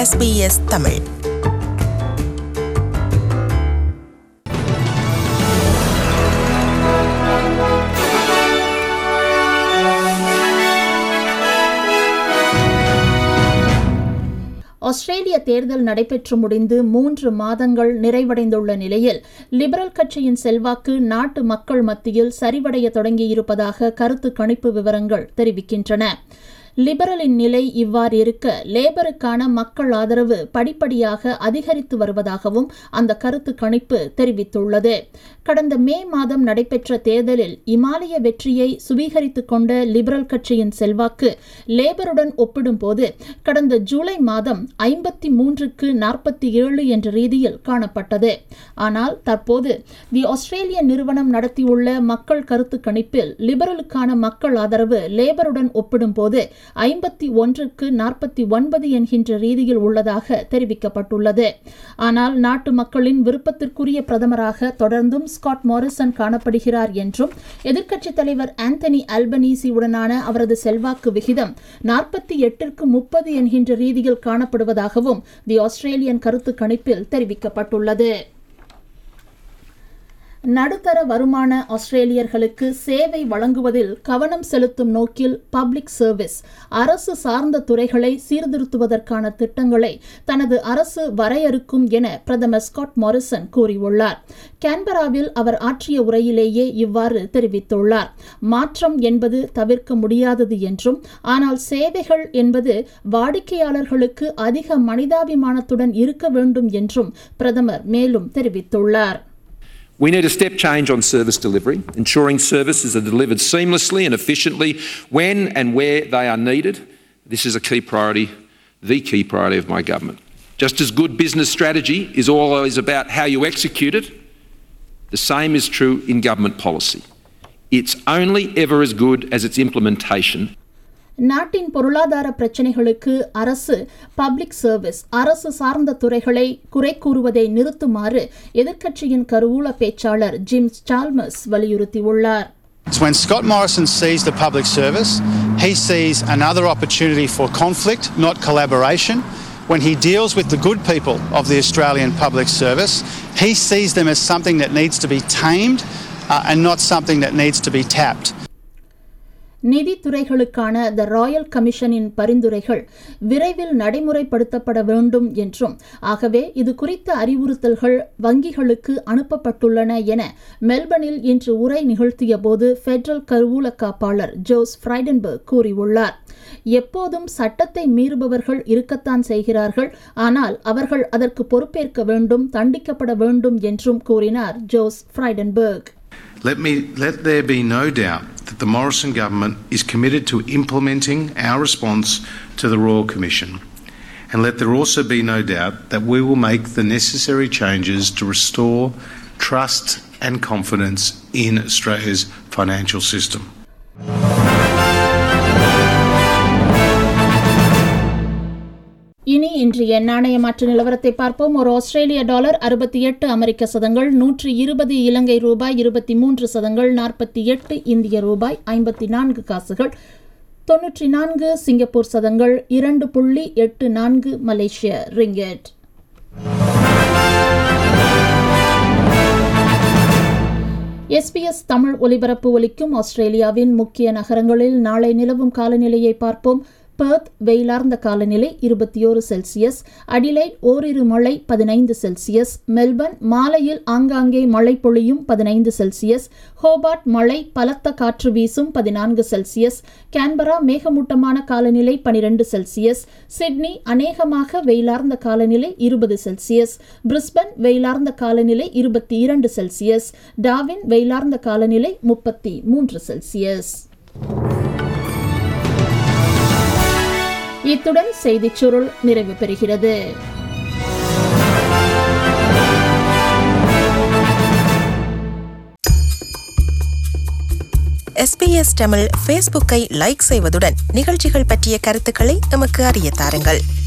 SBS Tamil ஆஸ்திரேலிய தேர்தல் நடைபெற்று முடிந்து மூன்று மாதங்கள் நிறைவடைந்துள்ள நிலையில் லிபரல் கட்சியின் செல்வாக்கு நாட்டு மக்கள் மத்தியில் சரிவடைய தொடங்கியிருப்பதாக கருத்து கணிப்பு விவரங்கள் தெரிவிக்கின்றன லிபரலின் நிலை இவ்வாறு இருக்க லேபருக்கான மக்கள் ஆதரவு படிப்படியாக அதிகரித்து வருவதாகவும் அந்த கருத்து கணிப்பு தெரிவித்துள்ளது கடந்த மே மாதம் நடைபெற்ற தேர்தலில் இமாலய வெற்றியை சுவீகரித்துக் கொண்ட லிபரல் கட்சியின் செல்வாக்கு லேபருடன் ஒப்பிடும்போது கடந்த ஜூலை மாதம் ஐம்பத்தி மூன்றுக்கு நாற்பத்தி ஏழு என்ற ரீதியில் காணப்பட்டது ஆனால் தற்போது தி ஆஸ்திரேலிய நிறுவனம் நடத்தியுள்ள மக்கள் கருத்து கணிப்பில் லிபரலுக்கான மக்கள் ஆதரவு லேபருடன் ஒப்பிடும்போது ஐம்பத்தி ஒன்றுக்கு நாற்பத்தி ஒன்பது என்கின்ற ரீதியில் உள்ளதாக தெரிவிக்கப்பட்டுள்ளது ஆனால் நாட்டு மக்களின் விருப்பத்திற்குரிய பிரதமராக தொடர்ந்தும் ஸ்காட் மாரிசன் காணப்படுகிறார் என்றும் எதிர்க்கட்சித் தலைவர் ஆந்தனி அல்பனீசி உடனான அவரது செல்வாக்கு விகிதம் நாற்பத்தி எட்டிற்கு முப்பது என்கின்ற ரீதியில் காணப்படுவதாகவும் தி ஆஸ்திரேலியன் கருத்து கணிப்பில் தெரிவிக்கப்பட்டுள்ளது நடுத்தர வருமான ஆஸ்திரேலியர்களுக்கு சேவை வழங்குவதில் கவனம் செலுத்தும் நோக்கில் பப்ளிக் சர்வீஸ் அரசு சார்ந்த துறைகளை சீர்திருத்துவதற்கான திட்டங்களை தனது அரசு வரையறுக்கும் என பிரதமர் ஸ்காட் மாரிசன் கூறியுள்ளார் கேன்பராவில் அவர் ஆற்றிய உரையிலேயே இவ்வாறு தெரிவித்துள்ளார் மாற்றம் என்பது தவிர்க்க முடியாதது என்றும் ஆனால் சேவைகள் என்பது வாடிக்கையாளர்களுக்கு அதிக மனிதாபிமானத்துடன் இருக்க வேண்டும் என்றும் பிரதமர் மேலும் தெரிவித்துள்ளார் We need a step change on service delivery, ensuring services are delivered seamlessly and efficiently when and where they are needed. This is a key priority, the key priority of my government. Just as good business strategy is always about how you execute it, the same is true in government policy. It's only ever as good as its implementation. நாட்டின் பொருளாதார பிரச்சினைகளுக்கு அரசு public service அரசு சார்ந்த துறைகளை குறை கூறுவதை நிறுத்துமாறு எதிர்க்கட்சியின் கருவூல பேச்சாளர் ஜிம்ஸ் சால்மஸ் வலியுறுத்தியுள்ளார் It's when Scott Morrison sees the public service, he sees another opportunity for conflict, not collaboration. When he deals with the good people of the Australian public service, he sees them as something that needs to be tamed uh, and not something that needs to be tapped. நிதித்துறைகளுக்கான the royal கமிஷனின் பரிந்துரைகள் விரைவில் நடைமுறைப்படுத்தப்பட வேண்டும் என்றும் ஆகவே இது குறித்த அறிவுறுத்தல்கள் வங்கிகளுக்கு அனுப்பப்பட்டுள்ளன என மெல்பர்னில் இன்று உரை நிகழ்த்திய போது பெடரல் கருவூல காப்பாளர் ஜோஸ் ஃப்ரைடன்பர்க் கூறியுள்ளார் எப்போதும் சட்டத்தை மீறுபவர்கள் இருக்கத்தான் செய்கிறார்கள் ஆனால் அவர்கள் அதற்கு பொறுப்பேற்க வேண்டும் தண்டிக்கப்பட வேண்டும் என்றும் கூறினார் Josh Frydenberg Let me let there be no doubt that the Morrison government is committed to implementing our response to the Royal Commission. And let there also be no doubt that we will make the necessary changes to restore trust and confidence in Australia's financial system. இனி இன்றைய நாணய மாற்று நிலவரத்தை பார்ப்போம் ஒரு ஆஸ்திரேலிய dollar அறுபத்தி எட்டு அமெரிக்க சதங்கள் நூற்றி இருபது இலங்கை ரூபாய் இருபத்தி மூன்று சதங்கள் நாற்பத்தி எட்டு இந்திய ரூபாய் ஐம்பத்தி நான்கு காசுகள் தொன்னூற்றி நான்கு சிங்கப்பூர் சதங்கள் இரண்டு புள்ளி எட்டு நான்கு மலேசிய ரிங்கெட் எஸ்பிஎஸ் தமிழ் ஒலிபரப்பு ஒலிக்கும் ஆஸ்திரேலியாவின் முக்கிய நகரங்களில் நாளை நிலவும் காலநிலையை பார்ப்போம் பெர்த் வெயிலார்ந்த காலநிலை இருபத்தி ஓரு செல்சியஸ் அடிலைட் ஓரிரு மழை பதினைந்து செல்சியஸ் மெல்பர்ன் மாலையில் ஆங்காங்கே மழை பொழியும் பதினைந்து செல்சியஸ் ஹோபார்ட் மழை பலத்த காற்று வீசும் பதினான்கு செல்சியஸ் கேன்பரா மேகமூட்டமான காலநிலை பனிரெண்டு செல்சியஸ் சிட்னி அநேகமாக வெயிலார்ந்த காலநிலை இருபது செல்சியஸ் பிரிஸ்பன் வெயிலார்ந்த காலநிலை இருபத்தி இரண்டு செல்சியஸ் டாவின் வெயிலார்ந்த காலநிலை முப்பத்தி மூன்று செல்சியஸ் இத்துடன் செய்திச் சுருள் நிறைவு பெறுகிறது எஸ்பிஎஸ் தமிழ் ஃபேஸ்புக்கை லைக் செய்வதுடன் நிகழ்ச்சிகள் பற்றிய கருத்துக்களை எமக்கு அறிய தாருங்கள்